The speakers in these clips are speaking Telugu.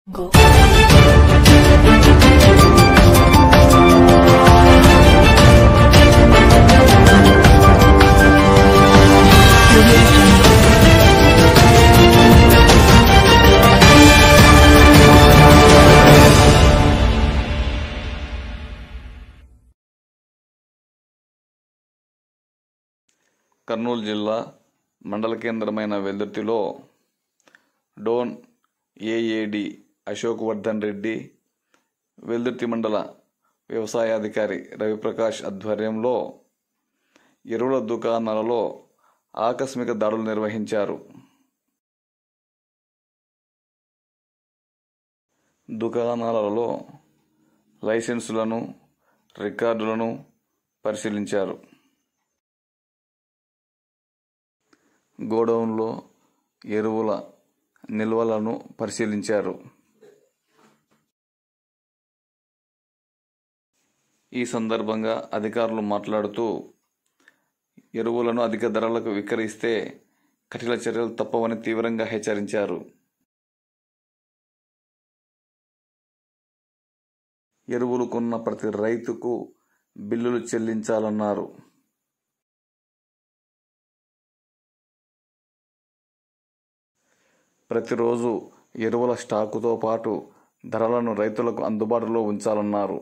Go. కర్నూలు జిల్లా మండల కేంద్రమైన వెల్దుర్తిలో డోన్ ఏఏడి అశోక్ వర్ధన్ రెడ్డి వెల్దుర్తి మండల వ్యవసాయాధికారి రవిప్రకాష్ ఆధ్వర్యంలో ఎరువుల దుకాణాలలో ఆకస్మిక దాడులు నిర్వహించారు దుకాణాలలో లైసెన్సులను రికార్డులను పరిశీలించారు గోడౌన్లో ఎరువుల నిల్వలను పరిశీలించారు ఈ సందర్భంగా అధికారులు మాట్లాడుతూ ఎరువులను అధిక ధరలకు విక్రయిస్తే కఠిన చర్యలు తప్పవని తీవ్రంగా హెచ్చరించారు ఎరువులు కొన్న ప్రతి రైతుకు బిల్లులు చెల్లించాలన్నారు ప్రతిరోజు ఎరువుల స్టాకుతో పాటు ధరలను రైతులకు అందుబాటులో ఉంచాలన్నారు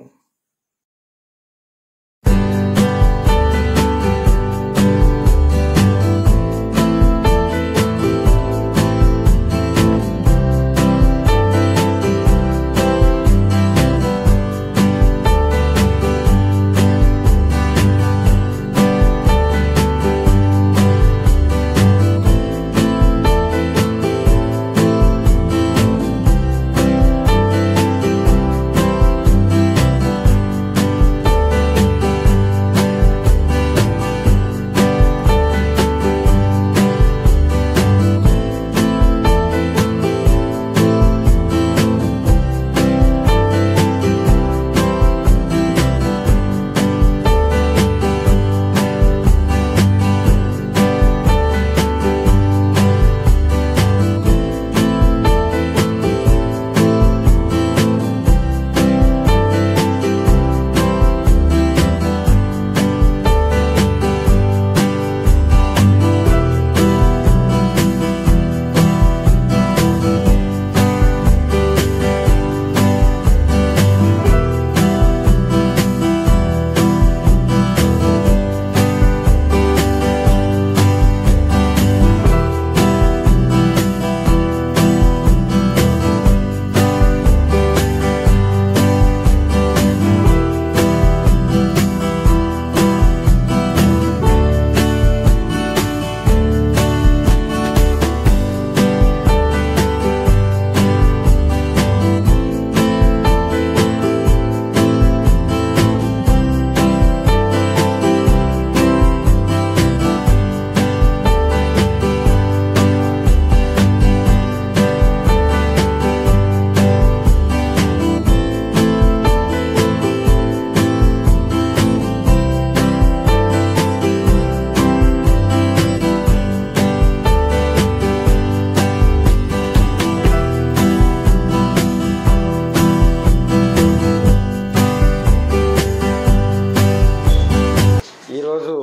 ఈరోజు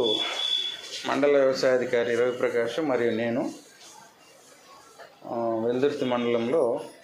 మండల వ్యవసాయాధికారి రవిప్రకాష్ మరియు నేను ఆ, వెల్దుర్తి మండలంలో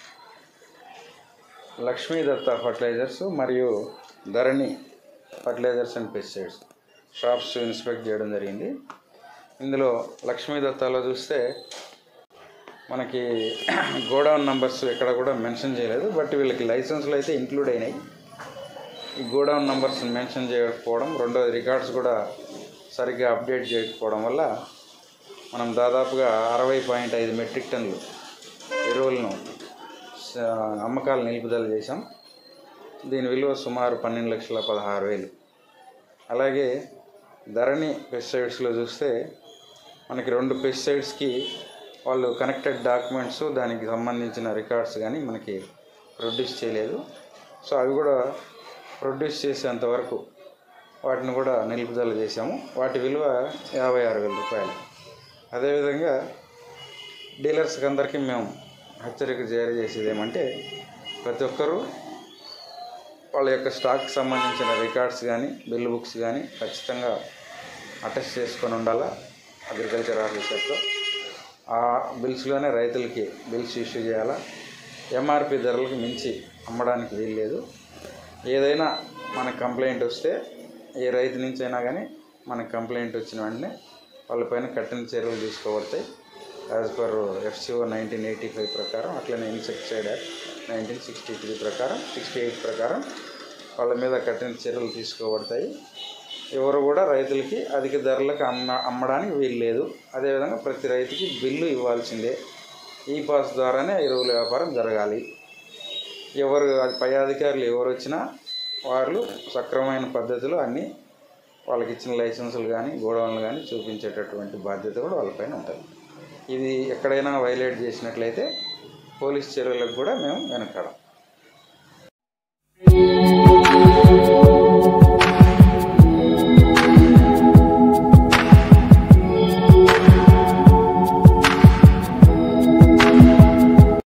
లక్ష్మీదత్త ఫర్టిలైజర్స్ మరియు Dharani fertilisers and pesticides shops inspect చేయడం జరిగింది ఇందులో లక్ష్మీదత్తాలో చూస్తే మనకి గోడౌన్ నంబర్స్ ఎక్కడ కూడా మెన్షన్ చేయలేదు బట్ వీళ్ళకి లైసెన్స్లు అయితే ఇంక్లూడ్ అయినాయి ఈ గోడౌన్ నంబర్స్ మెన్షన్ చేయకపోవడం రెండోది రికార్డ్స్ కూడా సరిగ్గా అప్డేట్ చేయకపోవడం వల్ల మనం దాదాపుగా అరవై పాయింట్ ఐదు మెట్రిక్ టన్నులు ఎరువులను స- అమ్మకాలు నిలుపుదల చేశాం దీని విలువ సుమారు పన్నెండు లక్షల పదహారు వేలు అలాగే ధరణి పెస్టిసైడ్స్లో చూస్తే మనకి రెండు పెస్టిసైడ్స్కి వాళ్ళు కనెక్టెడ్ డాక్యుమెంట్స్ దానికి సంబంధించిన రికార్డ్స్ కానీ మనకి ప్రొడ్యూస్ చేయలేదు సో అవి కూడా ప్రొడ్యూస్ చేసేంత వరకు వాటిని కూడా నిలుపుదల చేశాము వాటి విలువ యాభై ఆరు వేల రూపాయలు అదేవిధంగా డీలర్స్కి అందరికీ మేము హెచ్చరిక జారీ చేసేది ఏమంటే ప్రతి ఒక్కరూ వాళ్ళ యొక్క స్టాక్ సంబంధించిన రికార్డ్స్ కానీ బిల్ బుక్స్ కానీ ఖచ్చితంగా అటెస్ట్ చేసుకొని ఉండాలా అగ్రికల్చర్ ఆఫీసర్తో ఆ బిల్స్లోనే రైతులకి బిల్స్ ఇష్యూ చేయాలా ఎంఆర్పి ధరలకు మించి అమ్మడానికి వీల్లేదు ఏదైనా మనకు కంప్లైంట్ వస్తే ఏ రైతు నుంచి అయినా కానీ మనకు కంప్లైంట్ వచ్చిన వెంటనే వాళ్ళపైన కఠిన చర్యలు తీసుకోబడతాయి as per FCO nineteen eighty five ప్రకారం అట్లనే insecticide act nineteen sixty three ప్రకారం సిక్స్టీ ఎయిట్ ప్రకారం వాళ్ళ మీద కఠిన చర్యలు తీసుకోబడతాయి ఎవరు కూడా రైతులకి అధిక ధరలకు అమ్మ అమ్మడానికి వీల్లేదు అదేవిధంగా ప్రతి రైతుకి బిల్లు ఇవ్వాల్సిందే ఈ పాస్ ద్వారానే ఎరువుల వ్యాపారం జరగాలి ఎవరు అది పై అధికారులు ఎవరు వచ్చినా వాళ్ళు సక్రమమైన పద్ధతిలో అన్నీ వాళ్ళకి ఇచ్చిన లైసెన్సులు కానీ గోడౌన్లు కానీ చూపించేటటువంటి బాధ్యత కూడా వాళ్ళపైన ఉంటుంది ఇది ఎక్కడైనా వైలేట్ చేసినట్లయితే పోలీస్ చర్యలకు కూడా మేము వెనకాడం